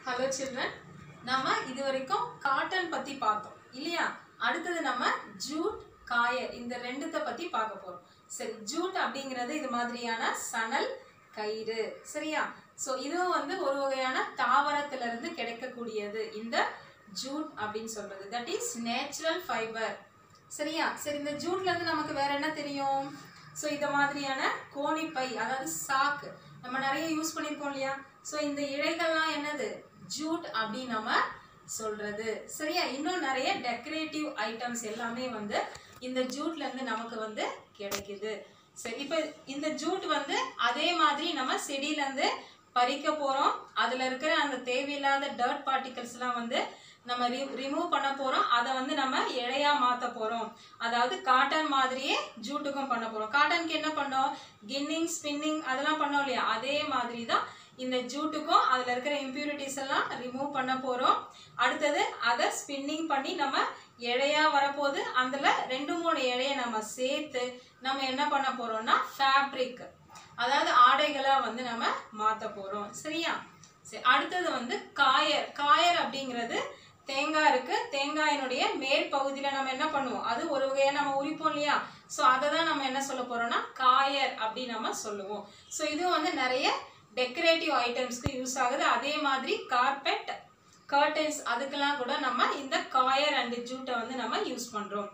Hello children நம்ம இது வரைக்கும் காட்டன் பத்தி பார்த்தோம் இல்லையா அடுத்தது நம்ம ஜூட் காயர் இந்த ரெண்டுத்த பத்தி பார்க்க போறோம் சரி ஜூட் அப்படிங்கிறது இது மாதிரியான சணல் கயிறு சரியா ஸோ இதுவும் வந்து ஒரு வகையான தாவரத்துல இருந்து கிடைக்கக்கூடியது இந்த ஜூட் அப்படின்னு சொல்றது தட் இஸ் நேச்சுரல் ஃபைபர் சரியா சரி இந்த ஜூட்ல இருந்து நமக்கு வேற என்ன தெரியும் ஸோ இந்த மாதிரியான கோணிப்பை அதாவது சாக்கு நம்ம நிறைய யூஸ் பண்ணியிருக்கோம் இல்லையா ஸோ இந்த இழைகள்லாம் என்னது ஜூட் அப்படின்னு நம்ம சொல்றது சரியா இன்னும் நிறைய டெக்கரேட்டிவ் ஐட்டம்ஸ் எல்லாமே வந்து இந்த ஜூட்ல இருந்து நமக்கு வந்து கிடைக்குது சரி இப்போ இந்த ஜூட் வந்து அதே மாதிரி நம்ம செடியில இருந்து பறிக்க போறோம் அதுல இருக்கிற அந்த தேவையில்லாத டர்ட் பார்ட்டிகல்ஸ்லாம் வந்து நம்ம ரிமூவ் பண்ண போறோம் அதை வந்து நம்ம இழையா மாத்த போறோம் அதாவது காட்டன் மாதிரியே ஜூட்டுக்கும் பண்ண போறோம் காட்டனுக்கு என்ன பண்ணோம் கின்னிங் ஸ்பின்னிங் அதெல்லாம் பண்ணோம் இல்லையா அதே மாதிரி தான் இந்த ஜூட்டுக்கும் அதில் இருக்கிற இம்ப்யூரிட்டிஸ் எல்லாம் ரிமூவ் பண்ண போகிறோம் அடுத்தது அதை ஸ்பின்னிங் பண்ணி நம்ம இழையா வரப்போகுது அதில் ரெண்டு மூணு இழைய நம்ம சேர்த்து நம்ம என்ன பண்ண போகிறோம்னா ஃபேப்ரிக் அதாவது ஆடைகளாக வந்து நம்ம மாற்ற போகிறோம் சரியா சரி அடுத்தது வந்து காயர் காயர் அப்படிங்கிறது தேங்காய் இருக்கு தேங்காயினுடைய மேற்பகுதியில நம்ம என்ன பண்ணுவோம் அது ஒரு வகையா நம்ம உரிப்போம் இல்லையா ஸோ அதை தான் நம்ம என்ன சொல்ல போறோம்னா காயர் அப்படின்னு நம்ம சொல்லுவோம் ஸோ இதுவும் வந்து நிறைய டெக்கரேட்டிவ் ஐட்டம்ஸ்க்கு யூஸ் ஆகுது அதே மாதிரி கார்பெட் கர்டன்ஸ் அதுக்கெல்லாம் கூட நம்ம இந்த காயர் அண்ட் ஜூட்டை வந்து நம்ம யூஸ் பண்றோம்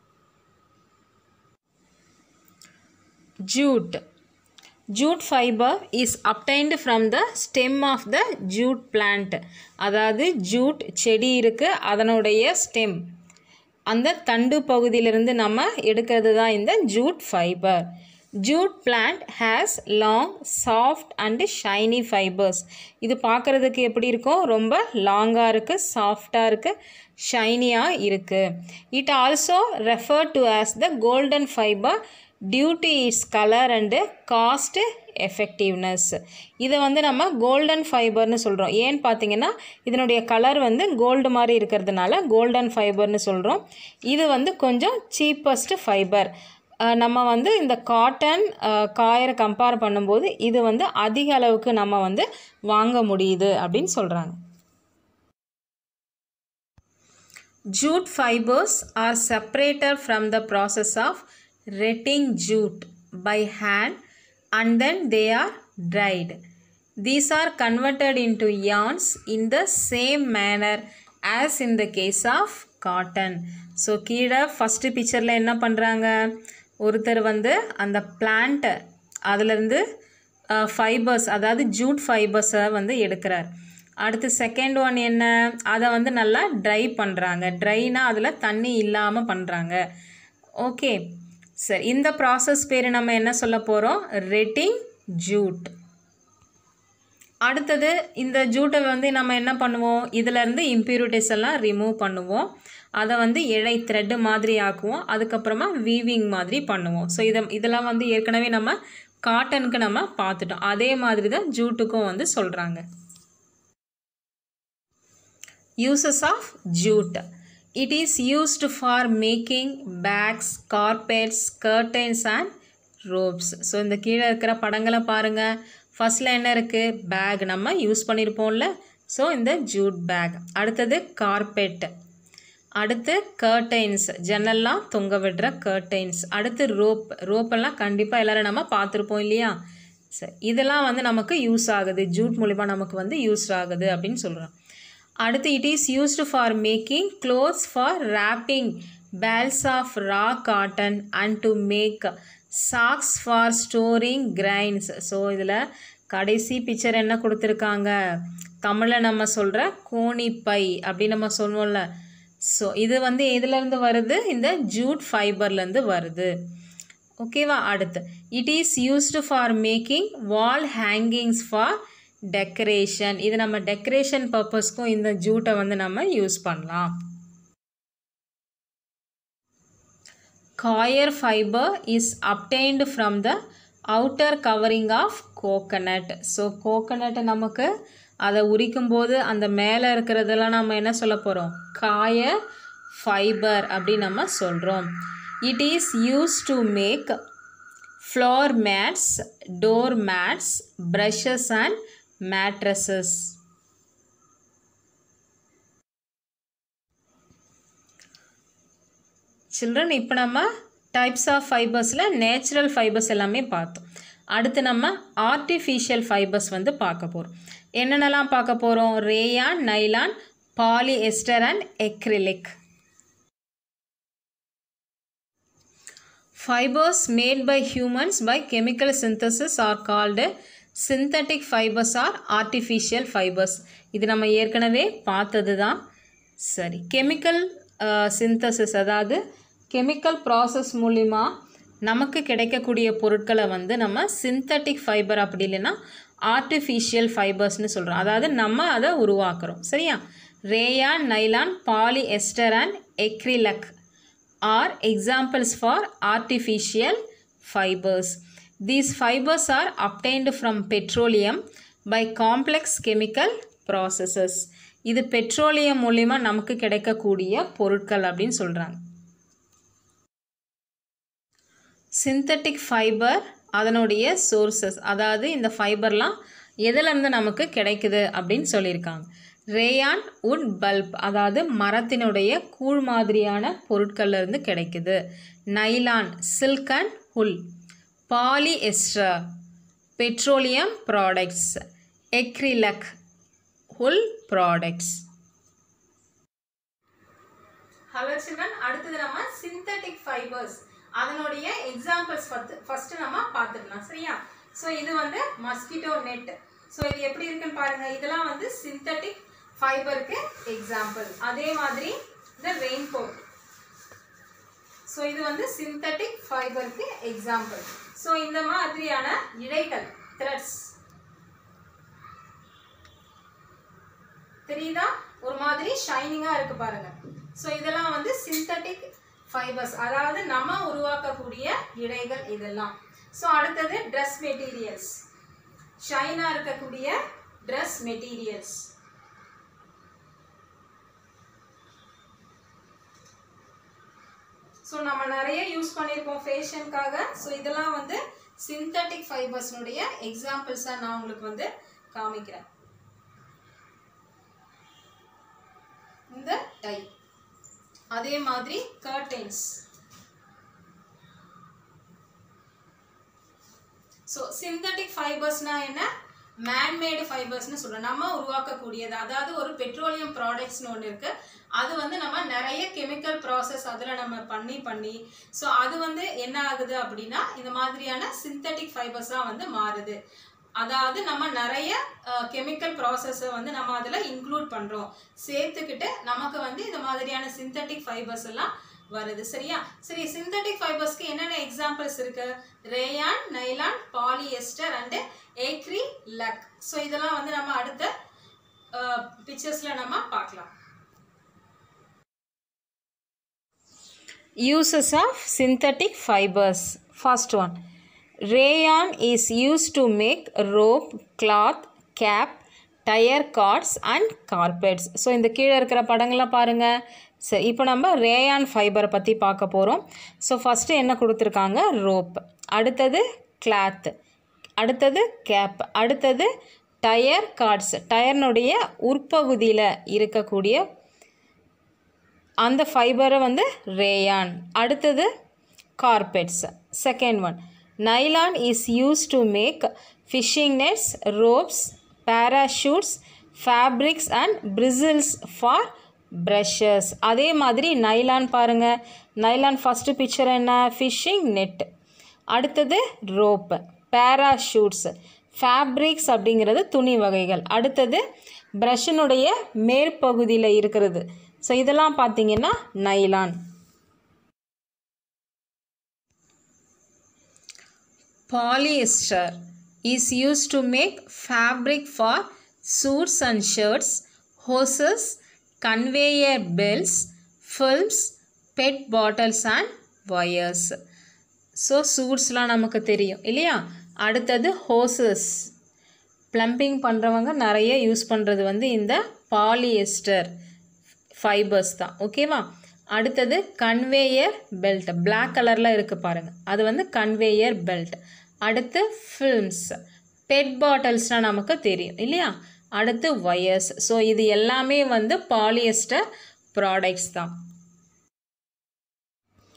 Jute. Jute fiber is obtained from the stem of the jute plant. அதாவது ஜூட் செடி இருக்கு அதனுடைய ஸ்டெம் அந்த தண்டு பகுதியிலிருந்து நம்ம எடுக்கிறது தான் இந்த jute fibre jute plant has long soft and shiny fibres இது பார்க்குறதுக்கு எப்படி இருக்கும் ரொம்ப லாங்காக இருக்குது சாஃப்டாக இருக்குது ஷைனியாக இருக்குது it also refer to as the golden fibre due to its colour and cost effectiveness இதை வந்து நம்ம கோல்டன் ஃபைபர்னு சொல்கிறோம் ஏன்னு பார்த்தீங்கன்னா இதனுடைய கலர் வந்து கோல்டு மாதிரி இருக்கிறதுனால கோல்டன் ஃபைபர்னு சொல்கிறோம் இது வந்து கொஞ்சம் சீப்பஸ்ட் ஃபைபர் நம்ம வந்து இந்த காட்டன் காயரை கம்பேர் பண்ணும்போது இது வந்து அதிக அளவுக்கு நம்ம வந்து வாங்க முடியுது அப்படின்னு சொல்கிறாங்க Jute fibers are separated from the process of retting jute by hand and then they are dried. These are converted into yarns in the same manner as in the case of cotton. So கீழே first பிக்சரில் என்ன பண்ணுறாங்க ஒருத்தர் வந்து அந்த பிளான்ட்டை அதுலேருந்து fibres அதாவது ஜூட் ஃபைபர்ஸை வந்து எடுக்கிறார் அடுத்து செகண்ட் ஒன் என்ன அதை வந்து நல்லா ட்ரை பண்ணுறாங்க ட்ரைனா அதில் தண்ணி இல்லாமல் பண்ணுறாங்க ஓகே சரி இந்த ப்ராசஸ் பேர் நம்ம என்ன சொல்ல போகிறோம் ரெட்டிங் ஜூட் அடுத்தது இந்த ஜூட்டை வந்து நம்ம என்ன பண்ணுவோம் இதிலேருந்து இம்ப்யூரிட்டிஸ் எல்லாம் ரிமூவ் பண்ணுவோம் அதை வந்து இழை த்ரெட்டு மாதிரி ஆக்குவோம் அதுக்கப்புறமா வீவிங் மாதிரி பண்ணுவோம் ஸோ இதை இதெல்லாம் வந்து ஏற்கனவே நம்ம காட்டனுக்கு நம்ம பார்த்துட்டோம் அதே மாதிரி தான் ஜூட்டுக்கும் வந்து சொல்கிறாங்க uses of jute it is used for making bags carpets curtains and ropes so இந்த கீழே இருக்கிற படங்களை பாருங்கள் ஃபஸ்ட்டில் என்ன இருக்குது பேக் நம்ம யூஸ் பண்ணியிருப்போம்ல ஸோ இந்த ஜூட் பேக் அடுத்தது கார்பெட் அடுத்து கர்டைன்ஸ் ஜன்னல்லாம் தொங்க விடுற கர்டைன்ஸ் அடுத்து ரோப் ரோப்பெல்லாம் கண்டிப்பாக எல்லோரும் நம்ம பார்த்துருப்போம் இல்லையா சரி இதெல்லாம் வந்து நமக்கு யூஸ் ஆகுது ஜூட் மூலிமா நமக்கு வந்து யூஸ் ஆகுது அப்படின்னு சொல்கிறோம் அடுத்து it is used for making clothes for wrapping bales of raw cotton and to make sacks for storing grains so இதில் கடைசி பிக்சர் என்ன கொடுத்துருக்காங்க தமிழில் நம்ம சொல்கிற கோணிப்பை அப்படின்னு நம்ம சொல்லுவோம்ல ஸோ இது வந்து எதுலேருந்து வருது இந்த ஜூட் ஃபைபர்லேருந்து வருது ஓகேவா அடுத்து it is used for making wall hangings for decoration இது நம்ம டெக்கரேஷன் பர்பஸ்க்கும் இந்த ஜூட்டை வந்து நம்ம யூஸ் பண்ணலாம் coir fibre is obtained from the outer covering of coconut so coconut நமக்கு அதை உரிக்கும் போது அந்த மேலே இருக்கிறதெல்லாம் நம்ம என்ன சொல்ல போகிறோம் காயர் ஃபைபர் அப்படின்னு நம்ம சொல்கிறோம் it is use to make floor mats door mats brushes and mattresses children இப்போ நம்ம டைப்ஸ் ஆஃப் ஃபைபர்ஸில் நேச்சுரல் ஃபைபர்ஸ் எல்லாமே பார்த்தோம் அடுத்து நம்ம ஆர்டிஃபிஷியல் ஃபைபர்ஸ் வந்து பார்க்க போகிறோம் என்னென்னலாம் பார்க்க போகிறோம் rayon nylon polyester and acrylic Fibers made by humans by chemical synthesis are called synthetic fibers or artificial fibers. இது நம்ம ஏற்கனவே பார்த்தது தான் சரி கெமிக்கல் சிந்தசிஸ் அதாவது கெமிக்கல் ப்ராசஸ் மூலிமா நமக்கு கிடைக்கக்கூடிய பொருட்களை வந்து நம்ம சிந்தட்டிக் ஃபைபர் அப்படி இல்லைன்னா ஆர்டிஃபிஷியல் ஃபைபர்ஸ்னு சொல்கிறோம் அதாவது நம்ம அதை உருவாக்குறோம் சரியா rayon nylon polyester and acrylic are examples for artificial fibers. These fibers are obtained from petroleum by complex chemical processes. இது பெட்ரோலியம் மூலிமா நமக்கு கிடைக்கக்கூடிய பொருட்கள் அப்படின்னு சொல்கிறாங்க சிந்தட்டிக் ஃபைபர் அதனுடைய சோர்சஸ் அதாவது இந்த ஃபைபர்லாம் எதுலேருந்து நமக்கு கிடைக்குது அப்படின்னு சொல்லியிருக்காங்க ரேயான் உட் பல்ப் அதாவது மரத்தினுடைய கூழ் மாதிரியான பொருட்கள்ல இருந்து கிடைக்குது நைலான் சில்க் அண்ட் ஹுல் பாலிஎஸ்டர் பெட்ரோலியம் ப்ராடக்ட்ஸ் எக்ரிலக் ஹுல் ப்ராடக்ட்ஸ் ஹலோ சில்ட்ரன் அடுத்தது நம்ம சிந்தட்டிக் ஃபைபர்ஸ் அதனுடைய எக்ஸாம்பிள்ஸ் ஃபர்ஸ்ட் நம்ம பார்த்துக்கலாம் சரியா ஸோ இது வந்து மஸ்கிட்டோ நெட் ஸோ இது எப்படி இருக்குன்னு பாருங்க இதெல்லாம் வந்து சிந்தட்டிக் ஃபைபருக்கு எக்ஸாம்பிள் அதே மாதிரி இந்த ரெயின் கோட் ஸோ இது வந்து சிந்தட்டிக் ஃபைபருக்கு எக்ஸாம்பிள் ஸோ இந்த மாதிரியான இழைகள் த்ரெட்ஸ் தெரியுதா ஒரு மாதிரி ஷைனிங்காக இருக்கு பாருங்க ஸோ இதெல்லாம் வந்து சிந்தட்டிக் ஃபைபர்ஸ் அதாவது நம்ம உருவாக்கக்கூடிய இழைகள் இதெல்லாம் ஸோ அடுத்தது ட்ரெஸ் மெட்டீரியல்ஸ் ஷைனாக இருக்கக்கூடிய ட்ரெஸ் மெட்டீரியல்ஸ் ஸோ நம்ம நிறைய யூஸ் பண்ணியிருக்கோம் ஃபேஷனுக்காக ஸோ இதெல்லாம் வந்து சிந்தட்டிக் ஃபைபர்ஸ்னுடைய எக்ஸாம்பிள்ஸாக நான் உங்களுக்கு வந்து காமிக்கிறேன் இந்த டை அதே மாதிரி கர்டென்ஸ் ஸோ சிந்தட்டிக் ஃபைபர்ஸ்னா என்ன மேன்மேடு ஃபைபர்ஸ்னு சொல்கிறோம் நம்ம உருவாக்கக்கூடியது அதாவது ஒரு பெட்ரோலியம் ப்ராடக்ட்ஸ்னு ஒன்று இருக்குது அது வந்து நம்ம நிறைய கெமிக்கல் ப்ராசஸ் அதில் நம்ம பண்ணி பண்ணி ஸோ அது வந்து என்ன ஆகுது அப்படின்னா இந்த மாதிரியான சிந்தட்டிக் ஃபைபர்ஸாக வந்து மாறுது அதாவது நம்ம நிறைய கெமிக்கல் ப்ராசஸை வந்து நம்ம அதில் இன்க்ளூட் பண்ணுறோம் சேர்த்துக்கிட்டு நமக்கு வந்து இந்த மாதிரியான சிந்தட்டிக் ஃபைபர்ஸ் எல்லாம் வருது சரியா சரி சிந்தட்டிக் ஃபைபர்ஸ்க்கு என்னென்ன எக்ஸாம்பிள்ஸ் இருக்கு rayon nylon polyester and acrylic so இதெல்லாம் வந்து நம்ம அடுத்த பிக்சர்ஸில் நம்ம பார்க்கலாம் Uses of synthetic fibers. First one. Rayon is used to make rope, cloth, cap, tyre cords and carpets so இந்த கீழே இருக்கிற படங்கள்லாம் பாருங்கள் சரி இப்போ நம்ம ரேயான் ஃபைபரை பற்றி பார்க்க போகிறோம் ஸோ ஃபஸ்ட்டு என்ன கொடுத்துருக்காங்க ரோப் அடுத்தது கிளாத் அடுத்தது கேப் அடுத்தது டயர் கார்ட்ஸ் டயர்னுடைய உட்பகுதியில் இருக்கக்கூடிய அந்த ஃபைபரை வந்து ரேயான் அடுத்தது carpets second one nylon is use to make fishing nets ropes parachutes fabrics and bristles for brushes அதே மாதிரி நைலான் பாருங்கள் நைலான் ஃபஸ்ட்டு பிக்சர் என்ன ஃபிஷிங் நெட் அடுத்தது ரோப் பேராஷூட்ஸ் ஃபேப்ரிக்ஸ் அப்படிங்கிறது துணி வகைகள் அடுத்தது ப்ரஷ்ஷினுடைய மேற்பகுதியில் இருக்கிறது ஸோ இதெல்லாம் பார்த்தீங்கன்னா nylon polyester is use to make fabric for suits and shirts hoses conveyor belts films PET bottles and wires so சூட்ஸ்லாம் நமக்கு தெரியும் இல்லையா அடுத்தது ஹோசஸ் ப்ளம்பிங் பண்ணுறவங்க நிறைய யூஸ் பண்ணுறது வந்து இந்த பாலியஸ்டர் ஃபைபர்ஸ் தான் ஓகேவா அடுத்தது கன்வேயர் பெல்ட் Black கலரில் இருக்குது பாருங்கள் அது வந்து கன்வேயர் பெல்ட் அடுத்து ஃபில்ம்ஸ் பெட் பாட்டில்ஸ்னால் நமக்கு தெரியும் இல்லையா அடுத்து ஒயர்ஸ் ஸோ இது எல்லாமே வந்து பாலியஸ்டர் ப்ராடக்ட்ஸ் தான்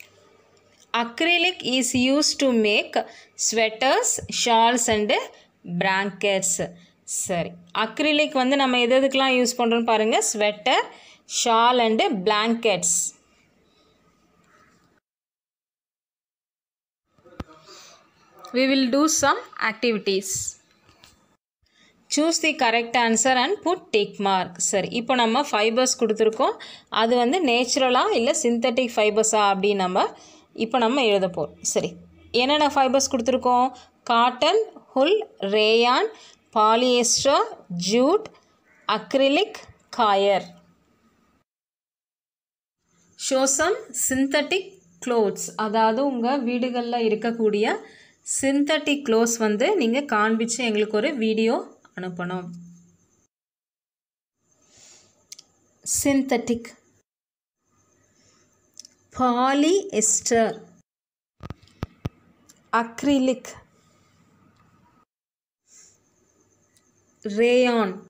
acrylic is use to make sweaters shawls and blankets சரி அக்ரிலிக் வந்து நம்ம எது எதுக்கெலாம் யூஸ் பண்ணுறோன்னு பாருங்கள் sweater shawl and blankets we will do some activities choose the correct answer and put tick mark சரி இப்போ நம்ம ஃபைபர்ஸ் கொடுத்துருக்கோம் அது வந்து நேச்சுரலாக இல்லை சிந்தட்டிக் ஃபைபர்ஸா அப்படின்னு நம்ம இப்போ நம்ம எழுத போகிறோம் சரி என்னென்ன ஃபைபர்ஸ் கொடுத்துருக்கோம் cotton wool rayon polyester jute acrylic coir show some synthetic clothes அதாவது உங்கள் வீடுகளில் இருக்கக்கூடிய சிந்தட்டிக் க்ளோத்ஸ் வந்து நீங்கள் காண்பிச்சு எங்களுக்கு ஒரு வீடியோ அனுப்பணும் சிந்தட்டிக் பாலிஎஸ்டர் அக்ரிலிக் ரேயான்